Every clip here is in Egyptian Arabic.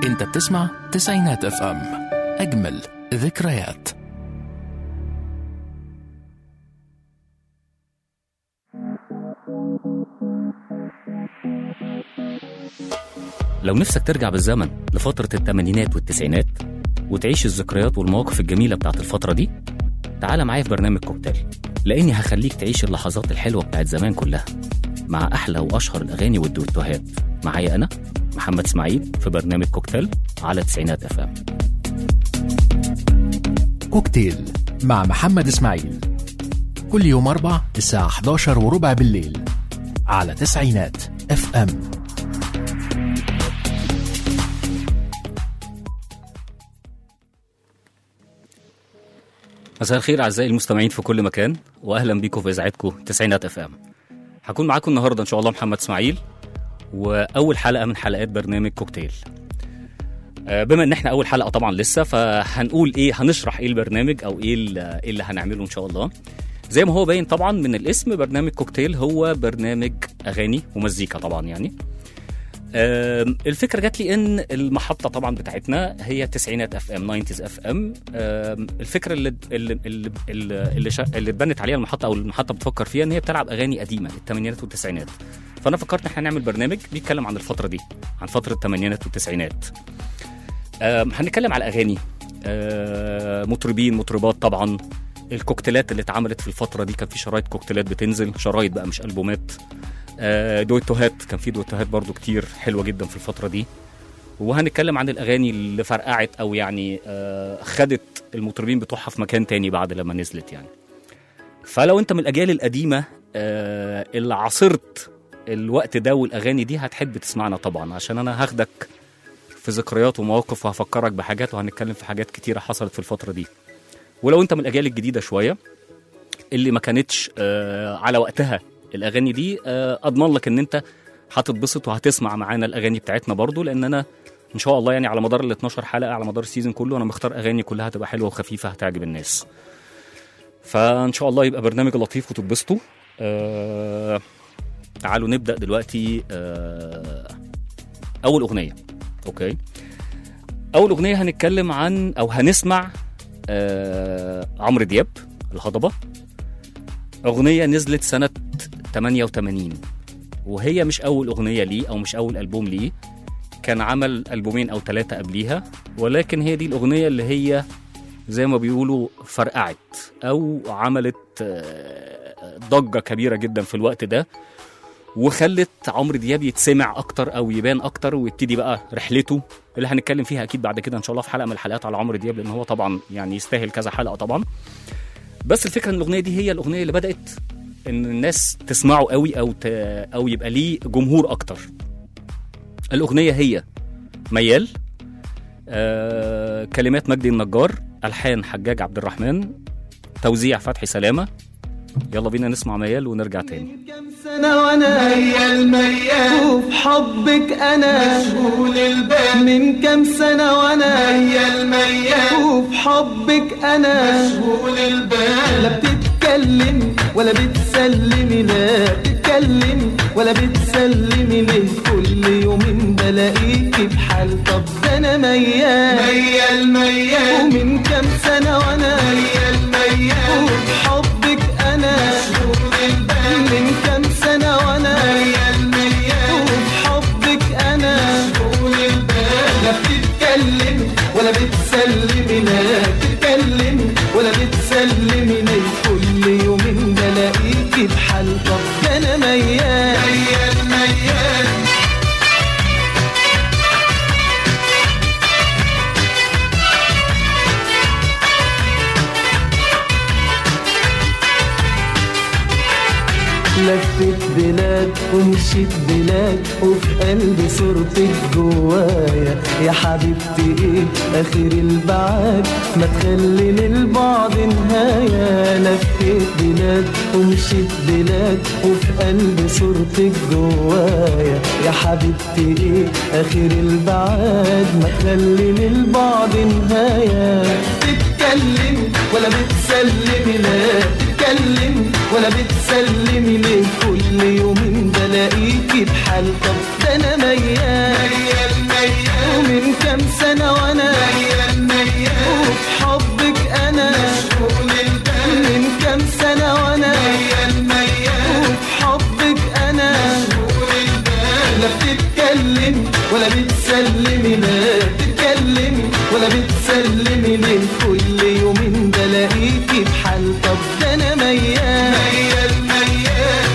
انت بتسمع تسعينات اف ام اجمل ذكريات لو نفسك ترجع بالزمن لفترة الثمانينات والتسعينات وتعيش الذكريات والمواقف الجميلة بتاعت الفترة دي تعال معايا في برنامج كوكتيل لأني هخليك تعيش اللحظات الحلوة بتاعت زمان كلها مع أحلى وأشهر الأغاني والدويتوهات معايا أنا محمد إسماعيل في برنامج كوكتيل على تسعينات أف أم كوكتيل مع محمد اسماعيل كل يوم اربع الساعة 11 وربع بالليل على تسعينات اف ام مساء الخير أعزائي المستمعين في كل مكان وأهلا بيكم في إذاعتكم تسعينات أف أم هكون معاكم النهاردة إن شاء الله محمد إسماعيل وأول حلقة من حلقات برنامج كوكتيل آه، بما ان احنا اول حلقه طبعا لسه فهنقول ايه هنشرح ايه البرنامج او ايه ال- إيه اللي هنعمله ان شاء الله زي ما هو باين طبعا من الاسم برنامج كوكتيل هو برنامج اغاني ومزيكا طبعا يعني آم، الفكره جات لي ان المحطه طبعا بتاعتنا هي تسعينات اف ام 90 اف ام الفكره اللي اللي اللي, اللي, اللي, شا- اللي اتبنت عليها المحطه او المحطه بتفكر فيها ان هي بتلعب اغاني قديمه الثمانينات والتسعينات فانا فكرت ان احنا نعمل برنامج بيتكلم عن الفتره دي عن فتره الثمانينات والتسعينات آم، هنتكلم على اغاني آه، مطربين مطربات طبعا الكوكتيلات اللي اتعملت في الفتره دي كان في شرايط كوكتيلات بتنزل شرايط بقى مش البومات آه، دويتوهات كان في دويتوهات برضو كتير حلوه جدا في الفتره دي وهنتكلم عن الاغاني اللي فرقعت او يعني آه، خدت المطربين بتوعها في مكان تاني بعد لما نزلت يعني فلو انت من الاجيال القديمه آه، اللي عاصرت الوقت ده والاغاني دي هتحب تسمعنا طبعا عشان انا هاخدك في ذكريات ومواقف وهفكرك بحاجات وهنتكلم في حاجات كتيرة حصلت في الفترة دي ولو انت من الأجيال الجديدة شوية اللي ما كانتش آه على وقتها الأغاني دي آه أضمن لك إن أنت هتتبسط وهتسمع معانا الأغاني بتاعتنا برضو لأن أنا إن شاء الله يعني على مدار ال 12 حلقة على مدار السيزون كله أنا مختار أغاني كلها هتبقى حلوة وخفيفة هتعجب الناس فإن شاء الله يبقى برنامج لطيف وتتبسطوا آه تعالوا نبدأ دلوقتي آه أول أغنية اوكي اول اغنيه هنتكلم عن او هنسمع آه عمرو دياب الهضبه اغنيه نزلت سنه 88 وهي مش اول اغنيه ليه او مش اول البوم ليه كان عمل البومين او ثلاثه قبليها ولكن هي دي الاغنيه اللي هي زي ما بيقولوا فرقعت او عملت آه، ضجه كبيره جدا في الوقت ده وخلت عمرو دياب يتسمع اكتر او يبان اكتر ويبتدي بقى رحلته اللي هنتكلم فيها اكيد بعد كده ان شاء الله في حلقه من الحلقات على عمرو دياب لان هو طبعا يعني يستاهل كذا حلقه طبعا بس الفكره ان الاغنيه دي هي الاغنيه اللي بدات ان الناس تسمعه قوي او ت... او يبقى ليه جمهور اكتر الاغنيه هي ميال آه... كلمات مجدي النجار الحان حجاج عبد الرحمن توزيع فتحي سلامه يلا بينا نسمع ميال ونرجع تاني كم سنة وانا ميال ميال وفي حبك انا مشغول البال من كم سنة وانا ميال ميال وفي حبك انا مشغول البال لا بتتكلم ولا بتسلمي لا بتتكلم ولا بتسلمي ليه كل يومين بلاقيكي بحال طب ده انا ميال ميال ميال ومن كم سنة وانا ميال ميال وفي حبك انا مشغول البال من كم سنة وانا ميال ميال وفي حبك انا مشغول البال لا بتتكلم ولا بتسلمي لا بتتكلم ولا بتسلمي ليه كل يومين بلاقيكي بحال طب ده انا ميال ميال ميال لفت بلاد ومشيت بلاد وفي قلبي صورتك جوايا يا حبيبتي ايه اخر البعاد ما تخلي للبعد نهاية لفت بلاد ومشيت بلاد وفي قلبي صورتك جوايا يا حبيبتي ايه اخر البعاد ما تخلي للبعد نهاية تتكلم ولا بتسلمي لا تتكلم ولا بتسلمي ليه كل يومين بلاقيكي بحال طب ده انا ميال ميال ميال ومن كام ولا بتسلمي لا بتتكلمي ولا بتسلمي ليه كل يومين بلاقيكي بحال طب ده انا ميال ميال ميال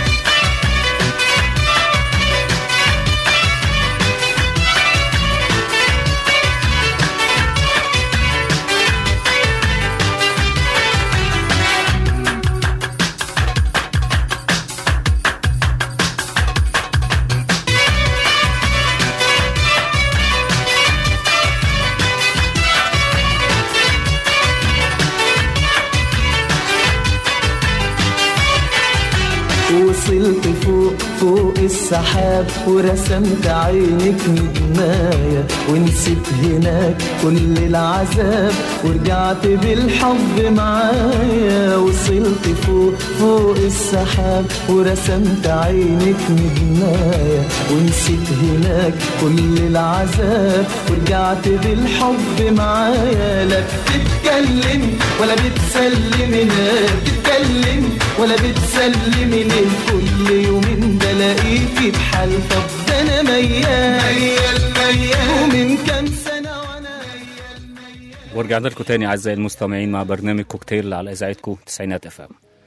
وصلت فوق فوق السحاب ورسمت عينك ندماية ونسيت هناك كل العذاب ورجعت بالحب معايا وصلت فوق فوق السحاب ورسمت عينك ندماية ونسيت هناك كل العذاب ورجعت بالحب معايا لا بتتكلمي ولا بتسلمي لا بتتكلمي ولا بتسلمي ليه كل يومين بلاقيكي بحال طب ده انا ميال ميال ميال ومن كام سنه وانا ميال ميال ورجعنا لكم تاني اعزائي المستمعين مع برنامج كوكتيل على اذاعتكم تسعينات اف ام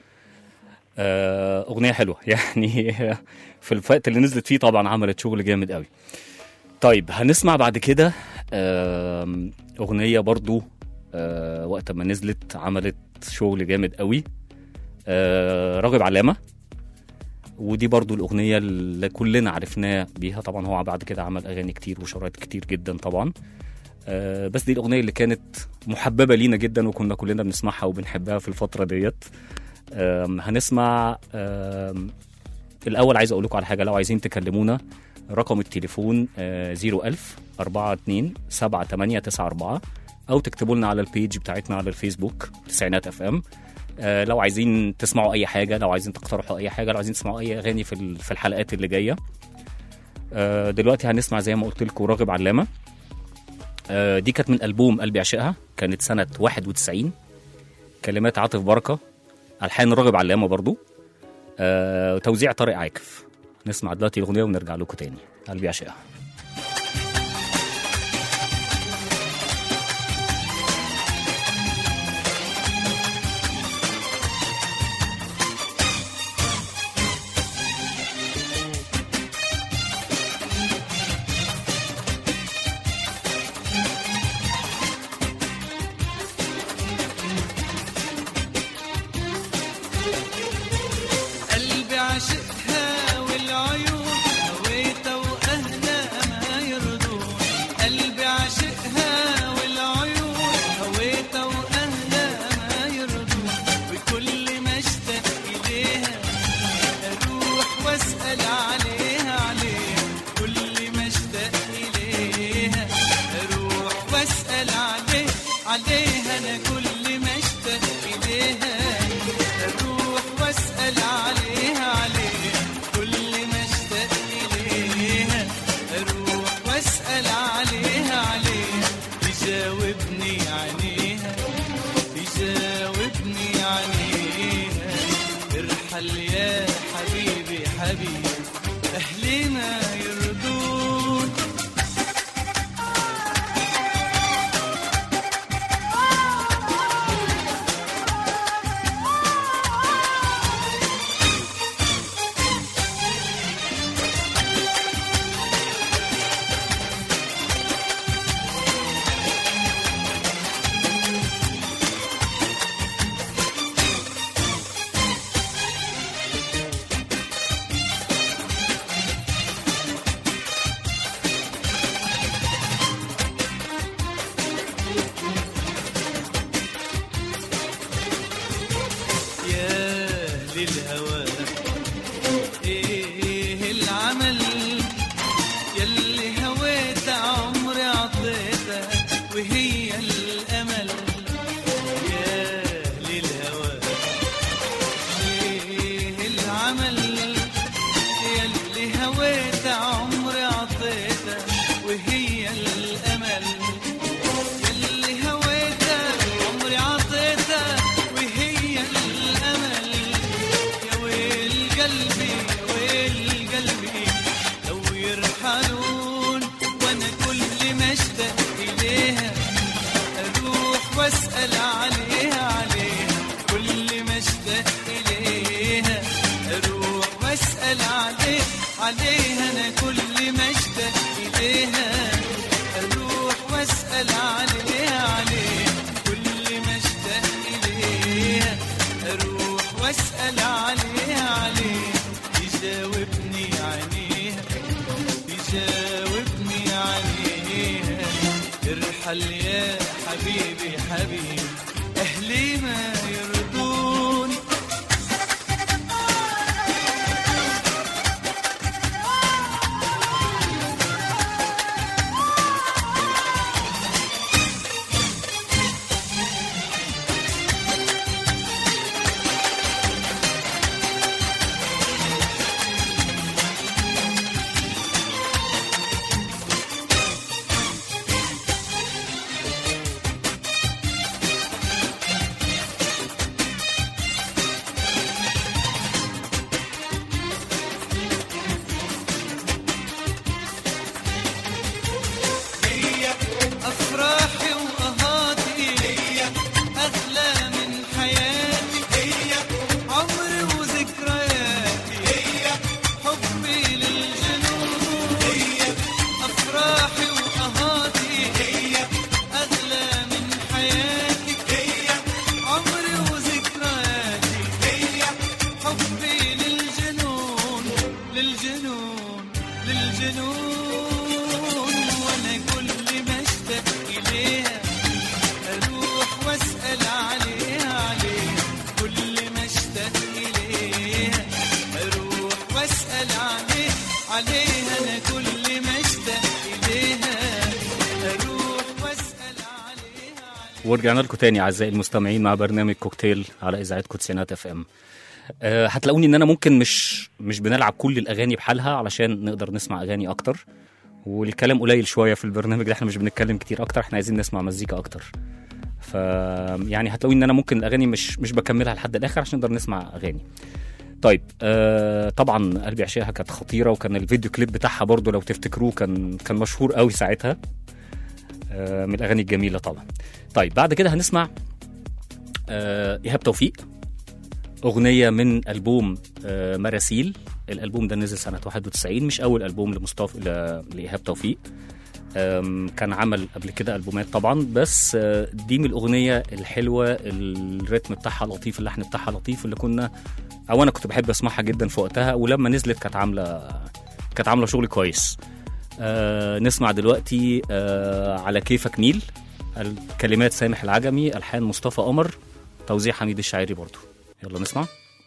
آه، اغنيه حلوه يعني في الوقت اللي نزلت فيه طبعا عملت شغل جامد قوي طيب هنسمع بعد كده آم، اغنيه برضو آه، وقت ما نزلت عملت شغل جامد قوي آه، راغب علامه ودي برضو الأغنية اللي كلنا عرفناه بيها طبعا هو بعد كده عمل أغاني كتير وشرايط كتير جدا طبعا آه، بس دي الأغنية اللي كانت محببة لينا جدا وكنا كلنا بنسمعها وبنحبها في الفترة ديت آم، هنسمع آم، الأول عايز أقول لكم على حاجة لو عايزين تكلمونا رقم التليفون آه، 01000 42 7894 أو تكتبوا لنا على البيج بتاعتنا على الفيسبوك تسعينات اف ام آه، لو عايزين تسمعوا اي حاجه لو عايزين تقترحوا اي حاجه لو عايزين تسمعوا اي اغاني في ال- في الحلقات اللي جايه آه، دلوقتي هنسمع زي ما قلت لكم راغب علامه آه، دي كانت من البوم قلبي عشقها كانت سنه 91 كلمات عاطف بركه الحان راغب علامه برضو آه، توزيع طارق عاكف نسمع دلوقتي الاغنيه ونرجع لكم تاني قلبي عشقها قلبي عاشقها والعيون هويتها واهلها ما يرضون قلبي عاشقها والعيون هويتها واهلها ما يرضون وكل ما اشتاق اليها اروح واسال عليها عليها كل ما اشتاق اليها اروح واسال عليه عليها انا كل ما اشتاق اليها اروح واسال عليها عليها كل ما اشتاق اليها اروح واسال عليها عليها يجاوبني عليها يجاوبني عليها ارحل يا حبيبي حبيبي اهلي ما يرضون عليها انا كل ما اشتاق اليها اروح واسال عليها عليها كل ما اشتاق اليها اروح واسال عليها عليها تجاوبني عينيها تجاوبني عليها ارحل يا حبيبي حبيبي اهلي ما يرضوني أفراحي وأهاتي أغلى من حياتي عمري وذكرياتي حبي للجنون أفراحي وأهاتي أغلى من حياتي عمري وذكرياتي حبي للجنون للجنون للجنون وانا كل ما اشتاق اليها اروح واسال عليها عليها كل ما اشتاق اليها اروح واسال عليها عليها انا كل ما اشتاق اليها اروح واسال عليها عليها ورجعنا لكم تاني اعزائي المستمعين مع برنامج كوكتيل على اذاعتكم تسعينات اف ام أه هتلاقوني ان انا ممكن مش مش بنلعب كل الاغاني بحالها علشان نقدر نسمع اغاني اكتر والكلام قليل شويه في البرنامج ده احنا مش بنتكلم كتير اكتر احنا عايزين نسمع مزيكا اكتر ف يعني هتلاقوني ان انا ممكن الاغاني مش مش بكملها لحد الاخر عشان نقدر نسمع اغاني طيب آه طبعا قلبي عشاها كانت خطيره وكان الفيديو كليب بتاعها برضو لو تفتكروه كان كان مشهور قوي ساعتها آه من الاغاني الجميله طبعا طيب بعد كده هنسمع آه ايهاب توفيق اغنيه من البوم آه مراسيل الالبوم ده نزل سنه 91 مش اول البوم لمصطفى ل- لايهاب توفيق آم، كان عمل قبل كده البومات طبعا بس آه، دي من الاغنيه الحلوه الريتم بتاعها لطيف اللحن بتاعها لطيف اللي كنا او انا كنت بحب اسمعها جدا في وقتها ولما نزلت كانت عامله كانت عامله شغل كويس آه نسمع دلوقتي آه على كيفك ميل الكلمات سامح العجمي الحان مصطفى قمر توزيع حميد الشاعري برضو يلا نسمع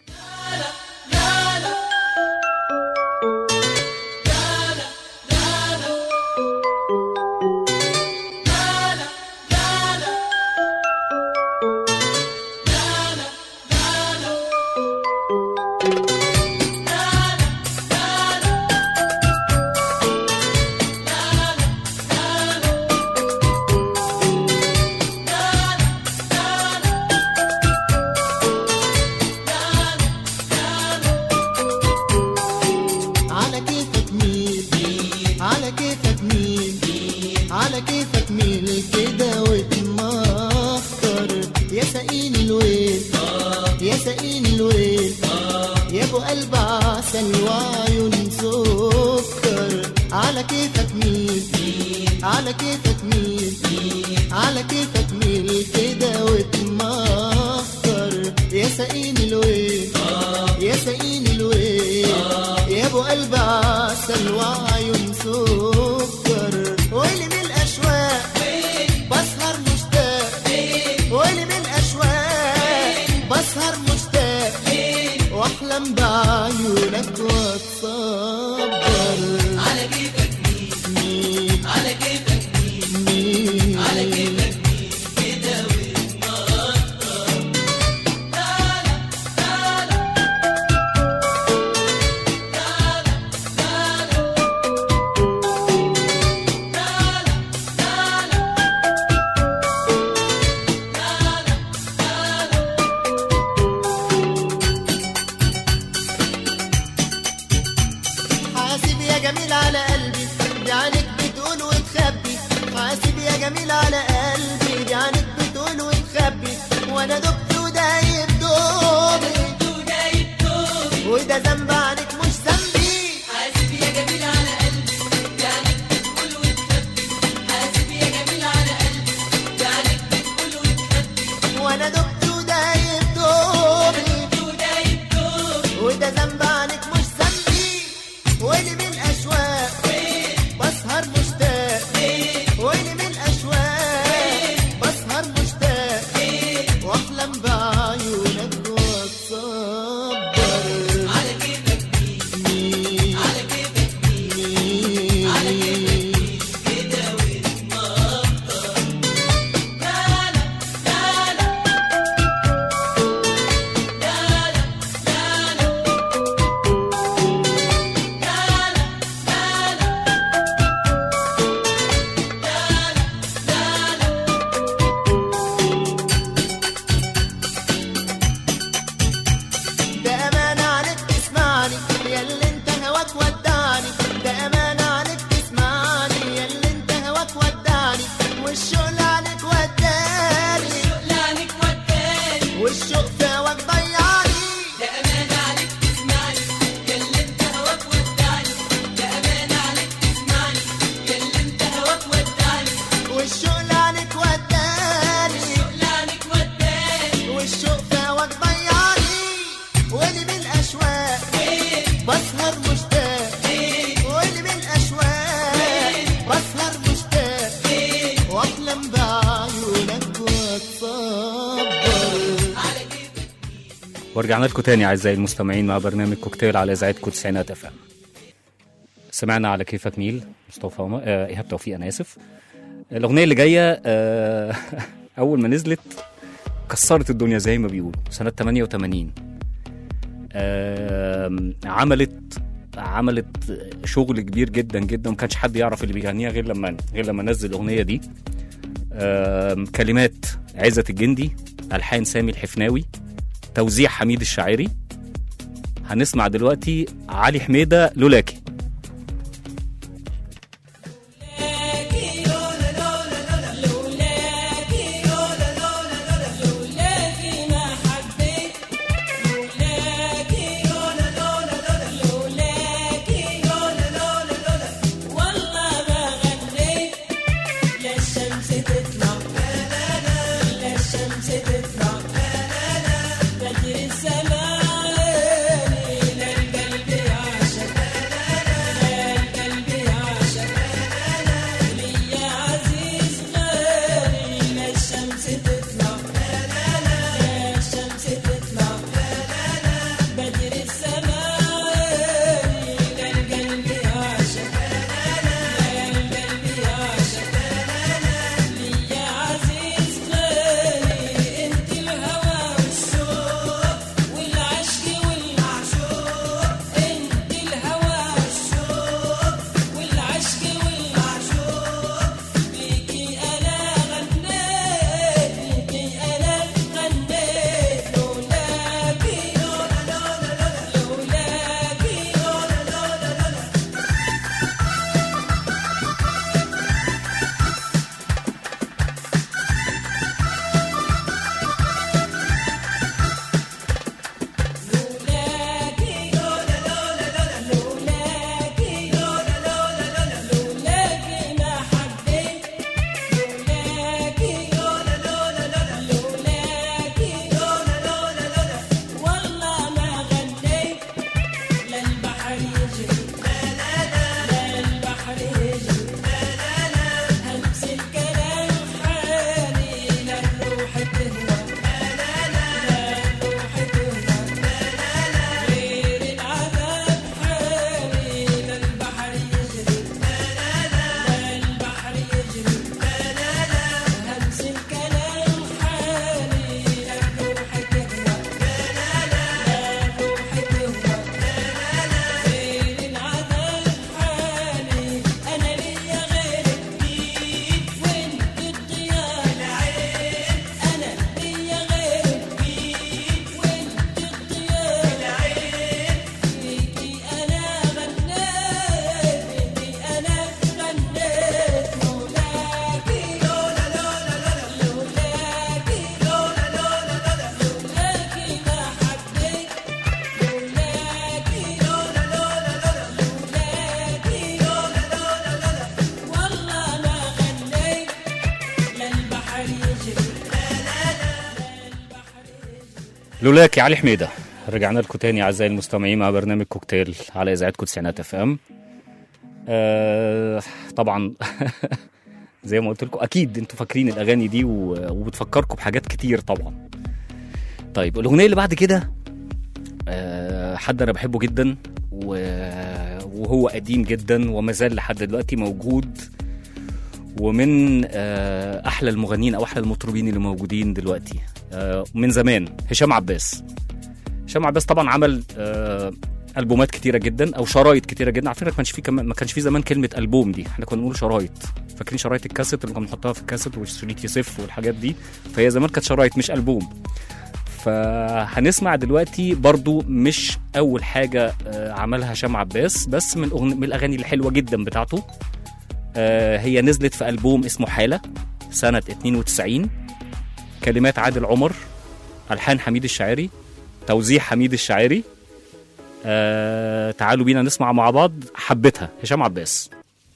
على كيفك ميل على كيفك ميل على كيفك ميل كده وتمخر يا سقيني الويل يا سقيني الويل يا ابو قلب عسل وعيون سكر على كيفك ميل على كيفك ميل على كيفك ميل كده وتمخر يا سقيني الويل يا سقيني الويل يا ابو قلب عسل وعيون سكر ويلي من الاشواق بسهر مشتاق ويلي من الاشواق بسهر مشتاق واحلم بعيونك واتصبر على كيفك مين على كيفك مين على كيفك حاسب يا جميل على قلبي دي عينك بتقول وتخبي حاسب يا جميل على قلبي دي عينك بتقول وتخبي وانا دبت ودايب دوبي وده ذنب عنك مش ذنبي حاسب ويلي من الاشواق بسهر مشتاق ويلي من الاشواق بسهر مشتاق واحلم بعيونك واتصبر على كيفك مين على كيفك مين على كيفك كده وتمطر لا لا لا لا لا لا لا ده أمان عليك تسمعني يا اللي انت هواك ودعني ده أمان عليك تسمعني يا اللي انت هواك ودعني والشغل عليك وداني الشغل عليك وداني والشوق في هواك ضيعني ده أمان عليك تسمعني يا اللي انت هواك ودعني ده أمان عليك تسمعني يا اللي انت هواك ودعني والشغل عليك وداني الشغل عليك وداني والشوق في هواك ضيعني واللي من الاشواق بسهر مشتاق واللي من الاشواق بسهر مشتاق واحلم بعيونك واتصبر ورجعنا لكم تاني اعزائي المستمعين مع برنامج كوكتيل على اذاعتكم تسعينات اف ام سمعنا على كيفك نيل مصطفى عمر آه ايهاب توفيق انا اسف الاغنيه اللي جايه آه اول ما نزلت كسرت الدنيا زي ما بيقولوا سنه 88 آه عملت عملت شغل كبير جدا جدا وما كانش حد يعرف اللي بيغنيها غير لما غير لما نزل الاغنيه دي آه كلمات عزت الجندي الحان سامي الحفناوي توزيع حميد الشاعري هنسمع دلوقتي علي حميدة لولاكي لولاك يا علي حميده رجعنا لكم تاني اعزائي المستمعين مع برنامج كوكتيل على اذاعتكم تسعينات اف ام آه طبعا زي ما قلت لكم اكيد انتوا فاكرين الاغاني دي و- وبتفكركم بحاجات كتير طبعا طيب الاغنيه اللي بعد كده آه حد انا بحبه جدا و- وهو قديم جدا وما زال لحد دلوقتي موجود ومن آه احلى المغنيين او احلى المطربين اللي موجودين دلوقتي آه من زمان هشام عباس هشام عباس طبعا عمل آه البومات كتيره جدا او شرايط كتيره جدا على فكره ما كانش في كمان ما كانش في زمان كلمه البوم دي احنا كنا بنقول شرايط فاكرين شرايط الكاسيت اللي كنا بنحطها في الكاسيت والشريط يسف والحاجات دي فهي زمان كانت شرايط مش البوم فهنسمع دلوقتي برضو مش اول حاجه آه، عملها هشام عباس بس من أغن... من الاغاني الحلوه جدا بتاعته آه، هي نزلت في البوم اسمه حاله سنه 92 كلمات عادل عمر الحان حميد الشاعري توزيع حميد الشاعري آه تعالوا بينا نسمع مع بعض حبتها هشام عباس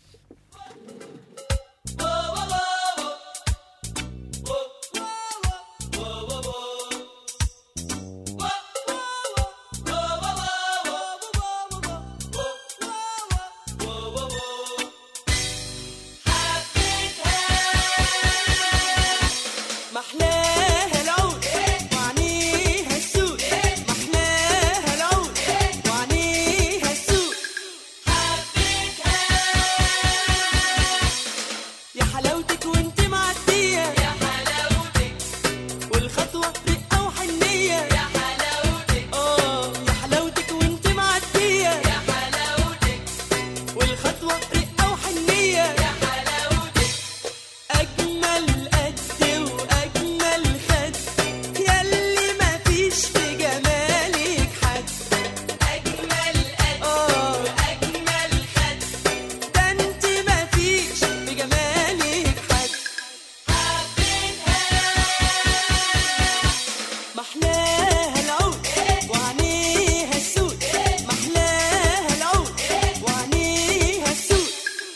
محلاها العود وعنيها السود محلاها العود وعنيها السود يا حلاوتك وانت معدية يا حلاوتك والخطوة رقة وحنية يا حلاوتك اه يا حلاوتك وانت معدية يا حلاوتك والخطوة رقة وحنية يا حلاوتك أجمل قد وأجمل خد ياللي مفيش في جمالك حد أجمل قد وأجمل خد ده انت مفيش في جمالك حد محلاها العود وعنيها السود محلاها العود وعنيها السود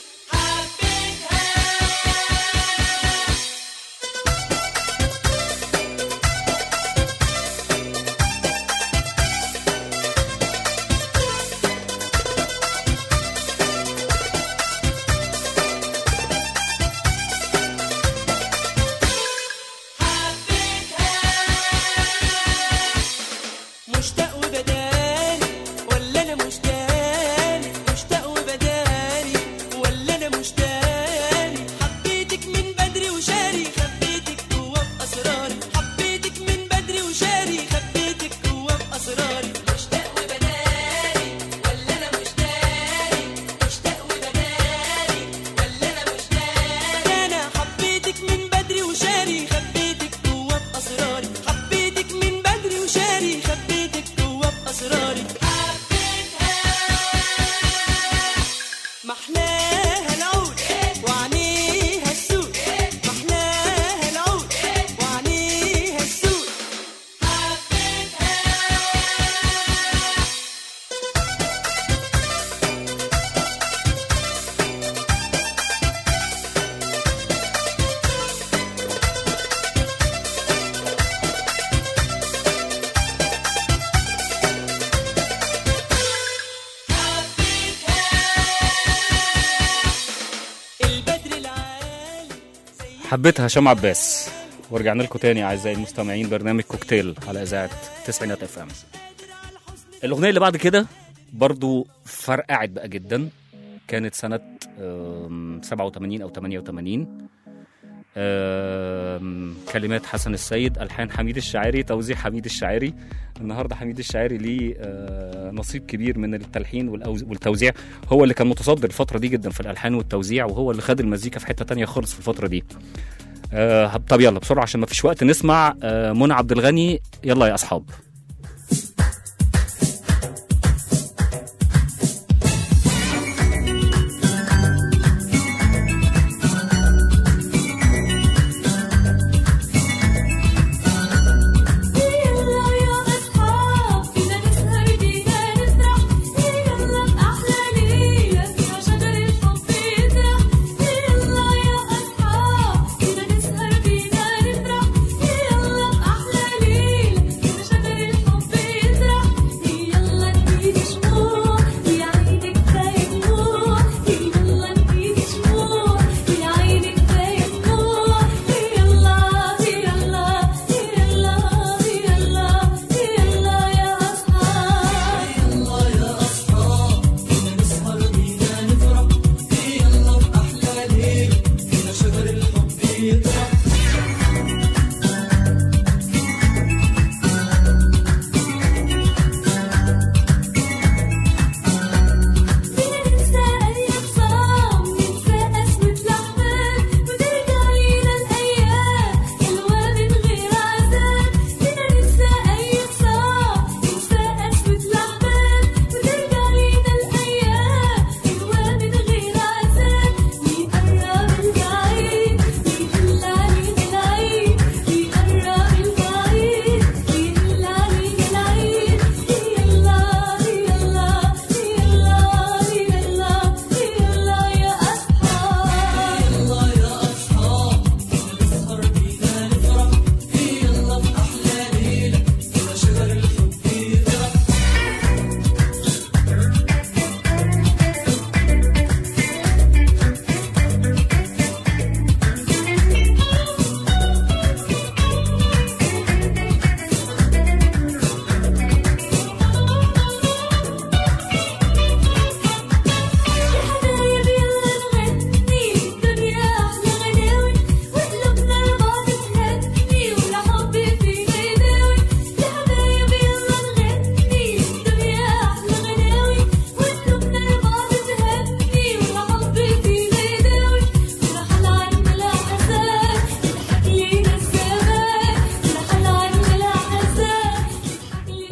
مشتاق وبداري ولا انا مشتاق مشتاق وبداري ولا انا مشتاق حبيتك من بدري وشاري خبيتك جوا باسراري حبيتك من بدري وشاري خبيتك جوا باسراري مشتاق وبداري ولا انا مشتاق مشتاق وبداري ولا انا مشتاق انا حبيتك من بدري وشاري خبيتك جوا باسراري حبيتك من بدري وشاري خبيتك جوا باسراري محلاها العود وعنيها السود محلاها العود وعنيها السود البدر العالي زي حبتها هشام عباس ورجعنا لكم تاني اعزائي المستمعين برنامج كوكتيل على اذاعه تسعينات اف ام الاغنيه اللي بعد كده برضو فرقعت بقى جدا كانت سنه آم، 87 او 88 آم، كلمات حسن السيد الحان حميد الشاعري توزيع حميد الشاعري النهارده حميد الشاعري ليه آه، نصيب كبير من التلحين والأوز- والتوزيع هو اللي كان متصدر الفتره دي جدا في الالحان والتوزيع وهو اللي خد المزيكا في حته تانية خالص في الفتره دي آه طب يلا بسرعه عشان ما فيش وقت نسمع آه منى عبد الغني يلا يا اصحاب يلا يا أصحاب فينا نسهر فينا نفرح يلا بأحلى ليلة فيها شجر الحب يطرح يلا يا أصحاب فينا نسهر فينا نفرح يلا بأحلى ليلة فيها شجر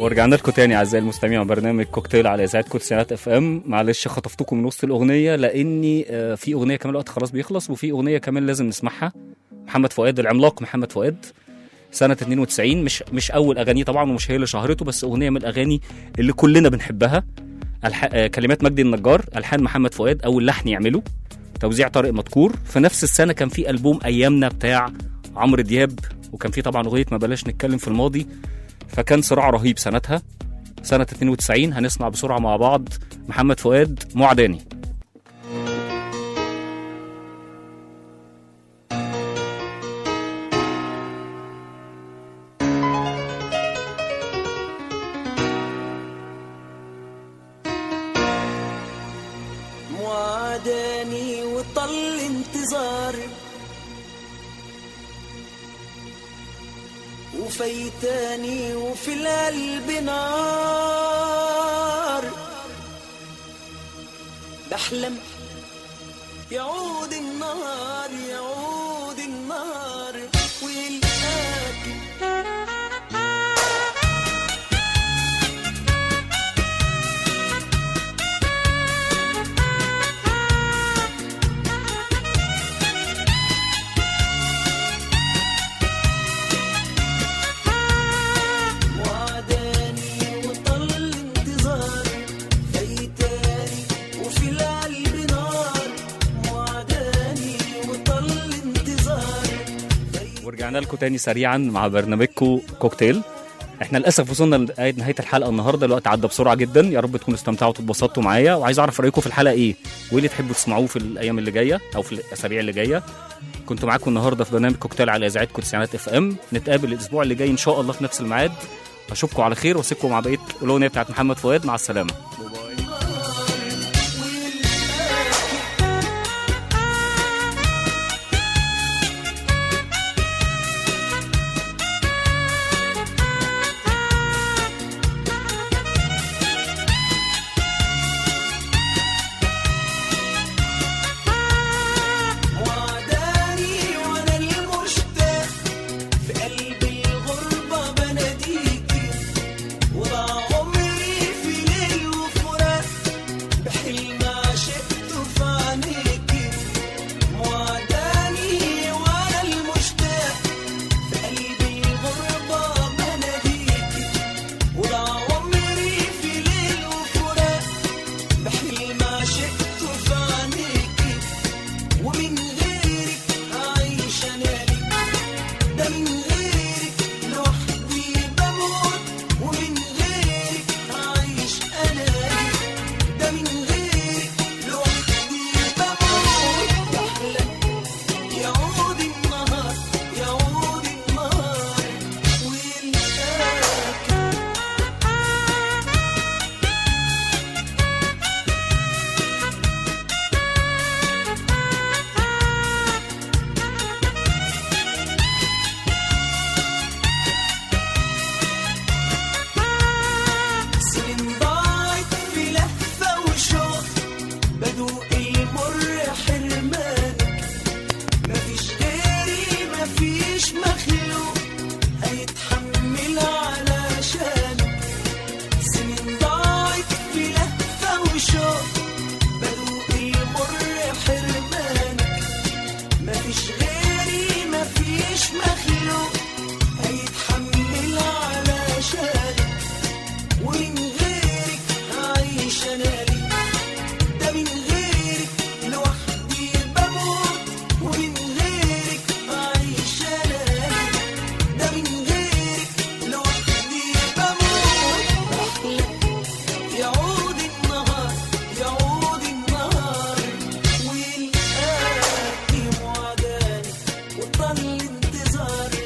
ورجعنا لكم تاني اعزائي المستمعين مع برنامج كوكتيل على اذاعتكم تسعينات اف ام معلش خطفتكم من وسط الاغنيه لاني آه، في اغنيه كمان الوقت خلاص بيخلص وفي اغنيه كمان لازم نسمعها محمد فؤاد العملاق محمد فؤاد سنه 92 مش مش اول اغانيه طبعا ومش هي اللي شهرته بس اغنيه من الاغاني اللي كلنا بنحبها الح... آه، كلمات مجدي النجار الحان محمد فؤاد اول لحن يعمله توزيع طارق مدكور في نفس السنه كان في البوم ايامنا بتاع عمرو دياب وكان في طبعا اغنيه ما بلاش نتكلم في الماضي فكان صراع رهيب سنتها سنة 92 هنسمع بسرعة مع بعض محمد فؤاد معداني معاداني وطل انتظار وفيتاني وفي القلب نار بحلم يعود النهار يعود النهار ويلقاك وعداني وطل انتظاري فايتاني وفي القلب نار وعداني وطل انتظاري ورجعنا لكم تاني سريعا مع برنامجكم كوكتيل احنا للاسف وصلنا لنهايه الحلقه النهارده الوقت عدى بسرعه جدا يا رب تكونوا استمتعوا وتتبسطوا معايا وعايز اعرف رايكم في الحلقه ايه وايه اللي تحبوا تسمعوه في الايام اللي جايه او في الاسابيع اللي جايه كنت معاكم النهارده في برنامج كوكتيل على اذاعتكم تسعينات اف ام نتقابل الاسبوع اللي جاي ان شاء الله في نفس الميعاد اشوفكم على خير واسيبكم مع بقيه الاغنيه بتاعت محمد فؤاد مع السلامه وعداني وانا المشتاق في قلب الغربة بناديكي وضع عمري في ليل وفراق بحلم عشقته في عينيكي وعداني وانا المشتاق في قلب الغربة بناديكي وضع عمري في ليل وفراق بحلم عشقته في عينيكي ومن غيرك عايش انا ده من غيرك لوحدي بموت ومن غيرك عايش انا ده من غيرك لوحدي بموت بحلم يعود النهار يعود النهار ويلقاك سنين ضاعت في لهفة وشوق بدوق المر حرمانك مفيش غيري مفيش مخلوق هيتحمل علشانك سنين ضاعت في لهفة وشوق بدوق المر حرمانك مفيش غيري مفيش مخلوق هيتحمل علشانك ومن غيرك عايش انا ليه ده من غيرك لوحدي بموت ومن غيرك عايش انا ليه ده من غيرك لوحدي بموت بحلم يعود النهار يعود النهار ويلقاكي معداني وطل انتظاري